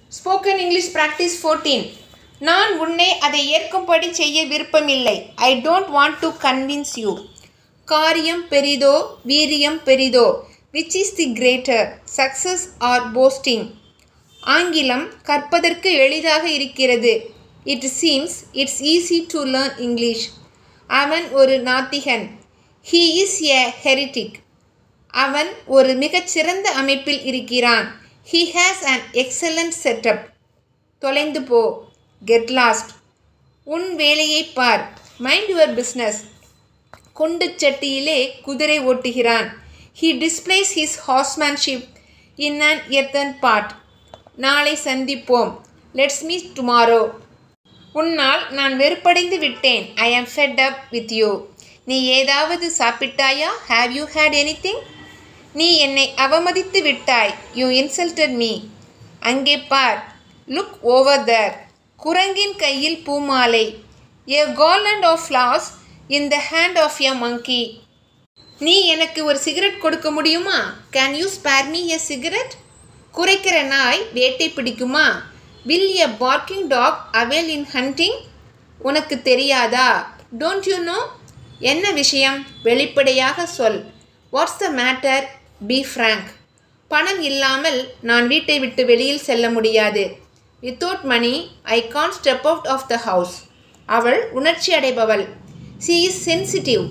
spoken English practice fourteen நான் உன்னை அதை ஏற்கும்படி செய்ய விருப்பமில்லை I don't want to convince you காரியம் பெரிதோ வீரியம் பெரிதோ which is the greater success or posting ஆங்கிலம் கற்பதற்கு எளிதாக இருக்கிறது it seems it's easy to learn English அவன் ஒரு நாத்திகன் ஹீ இஸ் எ ஹெரிட்டிக் அவன் ஒரு மிகச்சிறந்த அமைப்பில் இருக்கிறான் he has an excellent setup தொலைந்து போ கெட் லாஸ்ட் உன் வேலையை பார் மைண்ட் யுவர் பிஸ்னஸ் குண்டு சட்டியிலே குதிரை ஓட்டுகிறான் he displays his horsemanship in an earthen pot நாளை சந்திப்போம் லெட்ஸ் மீட் டுமாரோ உன்னால் நான் வெறுப்படைந்து விட்டேன் ஐ ஆம் ஃபெட் அப் வித் யூ நீ ஏதாவது சாப்பிட்டாயா ஹாவ் யூ ஹேட் எனிதிங் நீ என்னை அவமதித்து விட்டாய் யூ இன்சல்டட் மீ அங்கே பார் லுக் ஓவர் தர் குரங்கின் கையில் பூமாலை a garland of flowers in the hand of a monkey நீ எனக்கு ஒரு சிகரெட் கொடுக்க முடியுமா can you spare me a cigarette குறைக்கிற நாய் வேட்டை பிடிக்குமா will a barking dog avail in hunting உனக்கு தெரியாதா டோன்ட் யூ நோ என்ன விஷயம் வெளிப்படையாக சொல் what's the matter be frank பணம் இல்லாமல் நான் வீட்டை விட்டு வெளியில் செல்ல முடியாது without money I can't step out of the house அவள் உணர்ச்சி அடைபவள் சி இஸ் சென்சிட்டிவ்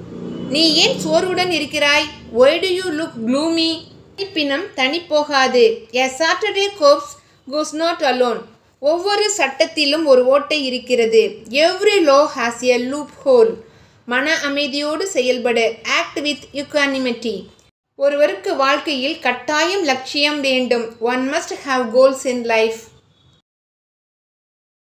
நீ ஏன் சோர்வுடன் இருக்கிறாய் why do you look gloomy பினம் தனி போகாது a Saturday corpse goes not alone ஒவ்வொரு சட்டத்திலும் ஒரு ஓட்டை இருக்கிறது every law has a loophole மன அமைதியோடு செயல்படு ஆக்ட் வித் யுக்கானிமிட்டி ஒருவருக்கு வாழ்க்கையில் கட்டாயம் லட்சியம் வேண்டும் one must have goals in life